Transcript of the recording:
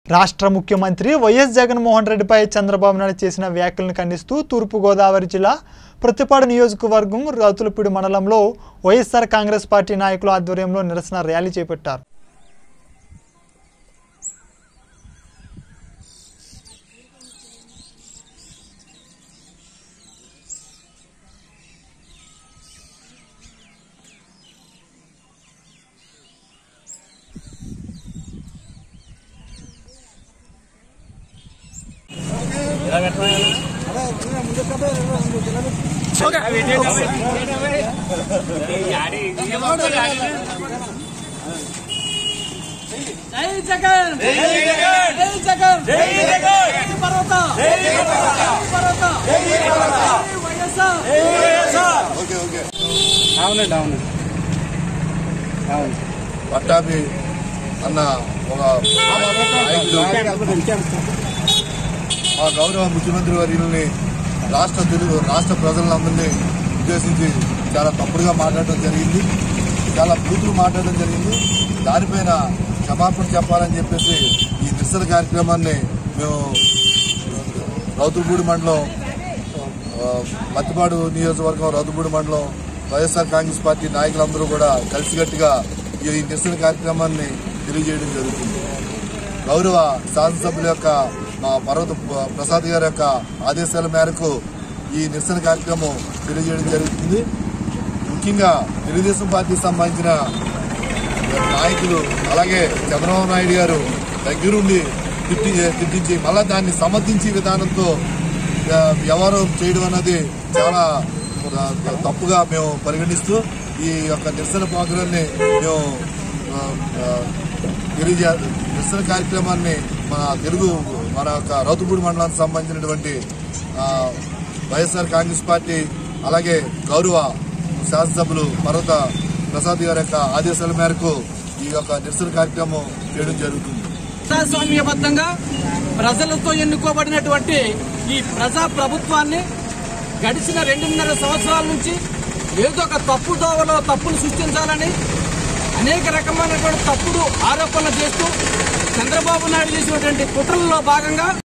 రాష్ట్ర ముఖ్యమంత్రి వైఎస్ జగన్మోహన్ రెడ్డిపై చంద్రబాబు నాయుడు చేసిన వ్యాఖ్యలను ఖండిస్తూ తూర్పుగోదావరి జిల్లా ప్రతిపాడు నియోజకవర్గం రౌతులపూడి మండలంలో వైఎస్ఆర్ కాంగ్రెస్ పార్టీ నాయకుల ఆధ్వర్యంలో నిరసన ర్యాలీ చేపట్టారు జై జగన్ జై జగన్ జై జగన్ జై జగన్ జై పర్వత జై పర్వత జై పర్వత జై వైఎస్ఆర్ జై వైఎస్ఆర్ అవునండి అవును అవును పట్టాభి అన్న ఒక నాయకుడు మా గౌరవ ముఖ్యమంత్రి వర్యుల్ని రాష్ట్ర తెలుగు రాష్ట్ర ప్రజలందరినీ ఉద్దేశించి చాలా తప్పుడుగా మాట్లాడడం జరిగింది చాలా బూతులు మాట్లాడడం జరిగింది దానిపైన క్షమాపణ చెప్పాలని చెప్పేసి ఈ నిరసన కార్యక్రమాన్ని మేము రౌతులపూడి మండలం ఆ, మత్తిపాడు నియోజకవర్గం రౌతుపూడి మండలం వైఎస్ఆర్ కాంగ్రెస్ పార్టీ నాయకులందరూ కూడా కలిసికట్టుగా ఈ నిరసన కార్యక్రమాన్ని తెలియజేయడం జరుగుతుంది గౌరవ శాసనసభ్యుల యొక్క మా పర్వత ప్రసాద్ గారి యొక్క ఆదేశాల మేరకు ఈ నిరసన కార్యక్రమం తెలియజేయడం జరుగుతుంది ముఖ్యంగా తెలుగుదేశం పార్టీకి సంబంధించిన నాయకులు అలాగే చంద్రబాబు నాయుడు గారు దగ్గరుండి తిట్టి తిట్టించి మళ్ళా దాన్ని సమర్థించే విధానంతో ఆ, వ్యవహారం చేయడం అన్నది చాలా ఆ, తప్పుగా మేము పరిగణిస్తూ ఈ యొక్క నిరసన ప్రోగ్రాన్ని మేము ఆ, ఆ, తెలియజే నిరసన కార్యక్రమాన్ని మన తెలుగు మన యొక్క రౌతుపూడి మండలానికి సంబంధించినటువంటి ఆ, వైఎస్ఆర్ కాంగ్రెస్ పార్టీ అలాగే గౌరవ శాసనసభ్యులు పర్వత ప్రసాద్ గారి యొక్క ఆదేశాల మేరకు ఈ యొక్క నిరసన కార్యక్రమం చేయడం జరుగుతుంది ప్రజాస్వామ్యబద్ధంగా ప్రజలతో ఎన్నుకోబడినటువంటి ఈ ప్రజా ప్రభుత్వాన్ని గడిచిన రెండున్నర సంవత్సరాల నుంచి ఏదో ఒక తప్పు దోవలో తప్పులు సృష్టించాలని అనేక రకమైనటువంటి తప్పుడు ఆరోపణలు చేస్తూ చంద్రబాబు నాయుడు చేసినటువంటి కుట్రల్లో భాగంగా